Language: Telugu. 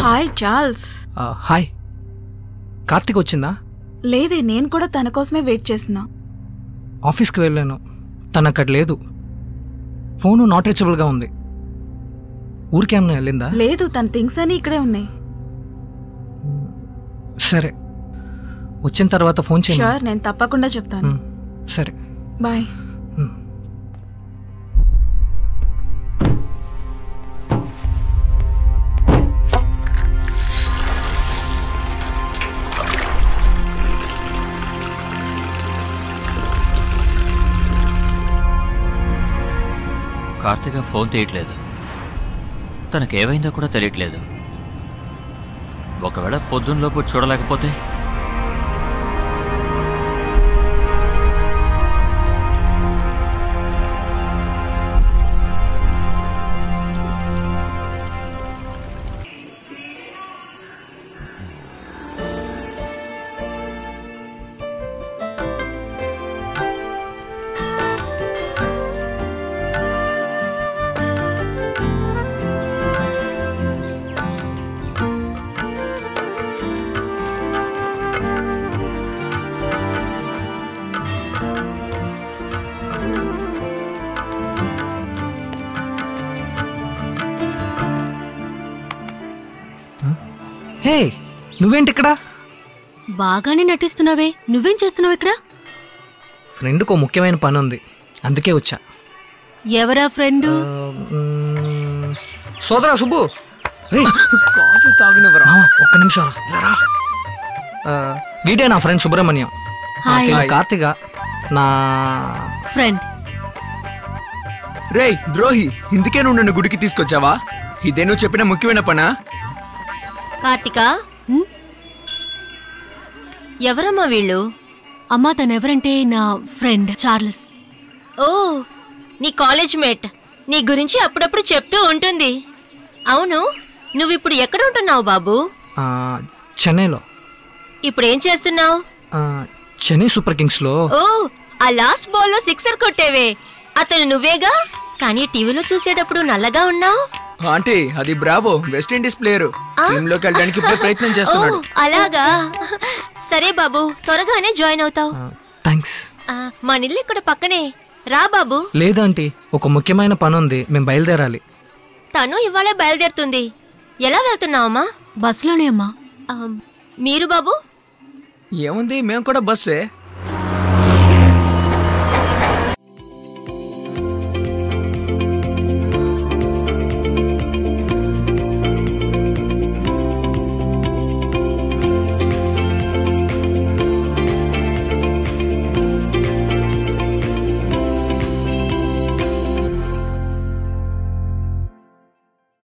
హాయ్ చార్ల్స్ ఆ, హాయ్ కార్తీక్ వచ్చిందా లేదే నేను కూడా తన కోసమే వెయిట్ చేస్తున్నా ఆఫీస్కి వెళ్ళాను తను అక్కడ లేదు ఫోను నాట్ రీచబుల్గా ఉంది ఊరికేమన్నా వెళ్ళిందా లేదు తన థింగ్స్ అని ఇక్కడే ఉన్నాయి సరే వచ్చిన తర్వాత ఫోన్ చేయండి షూర్ నేను తప్పకుండా చెప్తాను సరే బాయ్ మ్. కార్తిక ఫోన్ తీయట్లేదు తనకేమైందో కూడా తెలియట్లేదు ఒకవేళ పొద్దున్నలోపు చూడలేకపోతే హే నువ్వేంటి ఇక్కడ బాగానే నటిస్తున్నావే నువ్వేం చేస్తున్నావు ఇక్కడ ఫ్రెండ్కి ఓ ముఖ్యమైన పని ఉంది అందుకే వచ్చా ఎవరా ఫ్రెండ్ ఆ, మ్, సోదరా సుబ్బు రే కాఫీ తాగినవరా ఒక్క నిమిషం రా, ఇలా రా. ఆ, వీడే నా ఫ్రెండ్ సుబ్రహ్మణ్యం హాయ్ ఈయన కార్తిక నా ఫ్రెండ్ రేయ్ ద్రోహి ఇందుకే నువ్వు నన్ను గుడికి తీసుకొచ్చావా ఇదే నువ్వు చెప్పిన ముఖ్యమైన పనా కార్తిక ఎవరమ్మా వీళ్ళు అమ్మా తనెవరంటే నా ఫ్రెండ్ చార్లెస్ ఓ నీ కాలేజ్ మేట్ నీ గురించి అప్పుడప్పుడు చెప్తూ ఉంటుంది అవును నువ్విప్పుడు ఎక్కడ ఉంటున్నావు బాబు ఆ, చెన్నైలో ఇప్పుడు ఏం చేస్తున్నావు ఆ, చెన్నై సూపర్ కింగ్స్లో ఓ ఆ లాస్ట్ బాల్ లో సిక్సర్ కొట్టేవే అతను నువ్వేగా కానీ టీవీలో చూసేటప్పుడు నల్లగా ఉన్నావు ఆంటీ అది Bravo West Indies player team లోకి వెళ్ళడానికి ఇప్పుడే ప్రయత్నం ఓ చేస్తున్నాడు అలాగా సరే బాబు త్వరగానే జాయిన్ అవుతావు థ్యాంక్స్ ఆ, మా నిల్లు ఇక్కడ పక్కనే రా బాబు లేదంటీ ఒక ముఖ్యమైన పని ఉంది మేము బయలుదేరాలి తను ఇవాళే బయలుదేరుతుంది ఎలా వెళ్తున్నావమ్మా బస్సులోనే అమ్మా ఆ, మీరు బాబు ఏముంది మేము కూడా బస్సే